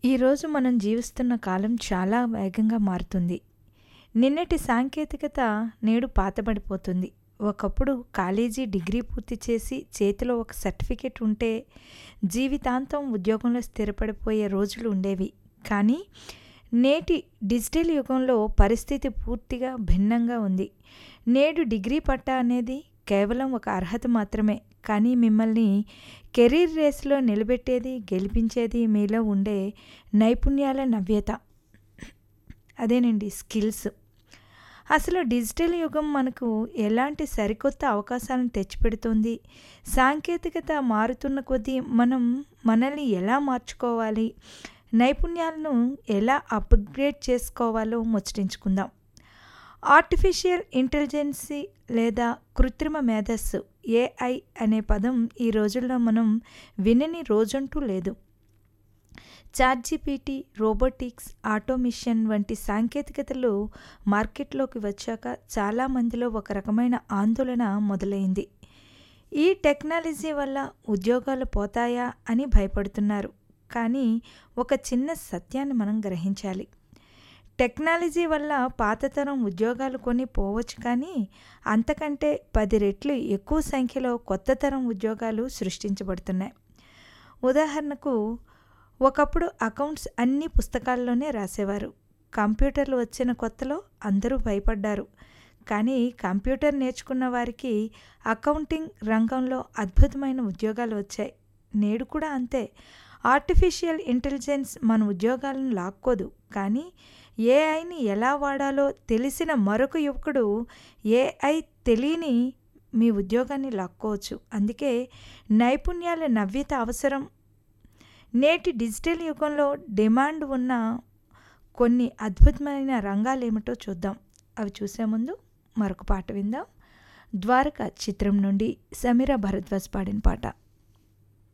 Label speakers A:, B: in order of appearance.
A: ఈరోజు మనం జీవిస్తున్న కాలం చాలా వేగంగా మారుతుంది నిన్నటి సాంకేతికత నేడు పాతబడిపోతుంది ఒకప్పుడు కాలేజీ డిగ్రీ పూర్తి చేసి చేతిలో ఒక సర్టిఫికెట్ ఉంటే జీవితాంతం ఉద్యోగంలో స్థిరపడిపోయే రోజులు ఉండేవి కానీ నేటి డిజిటల్ యుగంలో పరిస్థితి పూర్తిగా భిన్నంగా ఉంది నేడు డిగ్రీ పట్టా అనేది కేవలం ఒక అర్హత మాత్రమే కానీ మిమ్మల్ని కెరీర్ రేస్లో నిలబెట్టేది గెలిపించేది మీలో ఉండే నైపుణ్యాల నవ్యత అదేనండి స్కిల్స్ అసలు డిజిటల్ యుగం మనకు ఎలాంటి సరికొత్త అవకాశాలను తెచ్చిపెడుతుంది సాంకేతికత మారుతున్న కొద్దీ మనం మనల్ని ఎలా మార్చుకోవాలి నైపుణ్యాలను ఎలా అప్గ్రేడ్ చేసుకోవాలో ముచ్చటించుకుందాం ఆర్టిఫిషియల్ ఇంటెలిజెన్సీ లేదా కృత్రిమ మేధస్సు ఏఐ అనే పదం ఈ రోజుల్లో మనం వినని రోజంటూ లేదు చాట్జీపీటీ రోబోటిక్స్ ఆటోమిషన్ వంటి సాంకేతికతలు మార్కెట్లోకి వచ్చాక చాలామందిలో ఒక రకమైన ఆందోళన మొదలైంది ఈ టెక్నాలజీ వల్ల ఉద్యోగాలు పోతాయా అని భయపడుతున్నారు కానీ ఒక చిన్న సత్యాన్ని మనం గ్రహించాలి టెక్నాలజీ వల్ల పాతతరం ఉద్యోగాలు కొని పోవచ్చు కానీ అంతకంటే పది రెట్లు ఎక్కువ సంఖ్యలో కొత్త తరం ఉద్యోగాలు సృష్టించబడుతున్నాయి ఉదాహరణకు ఒకప్పుడు అకౌంట్స్ అన్ని పుస్తకాల్లోనే రాసేవారు కంప్యూటర్లు వచ్చిన కొత్తలో అందరూ భయపడ్డారు కానీ కంప్యూటర్ నేర్చుకున్న వారికి అకౌంటింగ్ రంగంలో అద్భుతమైన ఉద్యోగాలు వచ్చాయి నేడు కూడా అంతే ఆర్టిఫిషియల్ ఇంటెలిజెన్స్ మన ఉద్యోగాలను లాక్కోదు కానీ ఏఐని ఎలా వాడాలో తెలిసిన మరొక యువకుడు ఏఐ తెలియని మీ ఉద్యోగాన్ని లాక్కోవచ్చు అందుకే నైపుణ్యాల నవ్యత అవసరం నేటి డిజిటల్ యుగంలో డిమాండ్ ఉన్న కొన్ని అద్భుతమైన రంగాలు ఏమిటో చూద్దాం అవి చూసే ముందు మరొక పాట విందాం ద్వారక చిత్రం నుండి సమీర భరద్వాజ్ పాడిన పాట